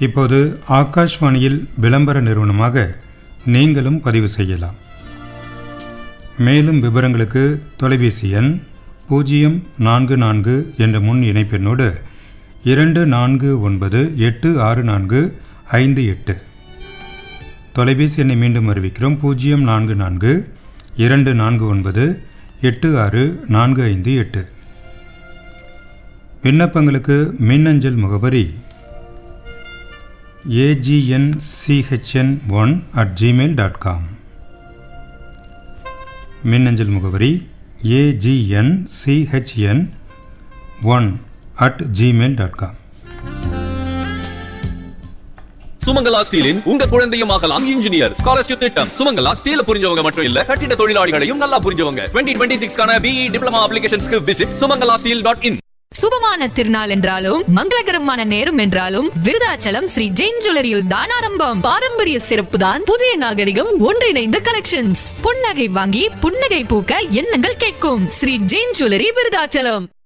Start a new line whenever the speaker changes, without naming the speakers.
இப்போது ஆகாஷ்வாணியில் விளம்பர நிறுவனமாக நீங்களும் பதிவு செய்யலாம் மேலும் விவரங்களுக்கு தொலைபேசி எண் பூஜ்ஜியம் நான்கு நான்கு என்ற முன் இணைப்பெண்ணோடு இரண்டு நான்கு ஒன்பது எட்டு ஆறு நான்கு ஐந்து எட்டு தொலைபேசி எண்ணை மீண்டும் அறிவிக்கிறோம் பூஜ்ஜியம் நான்கு நான்கு இரண்டு நான்கு ஒன்பது எட்டு ஆறு நான்கு ஐந்து எட்டு விண்ணப்பங்களுக்கு மின்னஞ்சல் முகவரி AGN CHN one at Gmail dot com மின்னஞ்சல் முகவரி AGN CHN one at Gmail dot com
Sumangala ஸ்டீலின் உங்க குழந்தையும் ஆகலாம் இன்ஜினியர் ஸ்காலர்ஷிப் திட்டம் சுமங்கலா ஸ்டீல புரிஞ்சவங்க மட்டும் இல்ல கட்டிட தொழிலாளிகளையும் நல்லா புரிஞ்சவங்க டுவெண்ட்டி டுவெண்ட்டி சிக்ஸ்க்கான பிஇ டிப்ளமா அப்ளிகேஷன்ஸ்க்கு visit Sumangala steel dot in
சுபமான திருநாள் என்றாலும் மங்களகரமான நேரம் என்றாலும் விருதாச்சலம் ஸ்ரீ ஜெயின் ஜுவல்லரியில் தான் ஆரம்பம்
பாரம்பரிய சிறப்பு தான் புதிய நாகரிகம் ஒன்றிணைந்த கலெக்ஷன்ஸ்
புன்னகை வாங்கி புன்னகை பூக்க எண்ணங்கள் கேட்கும்
ஸ்ரீ ஜெயின் ஜுவல்லரி விருதாச்சலம்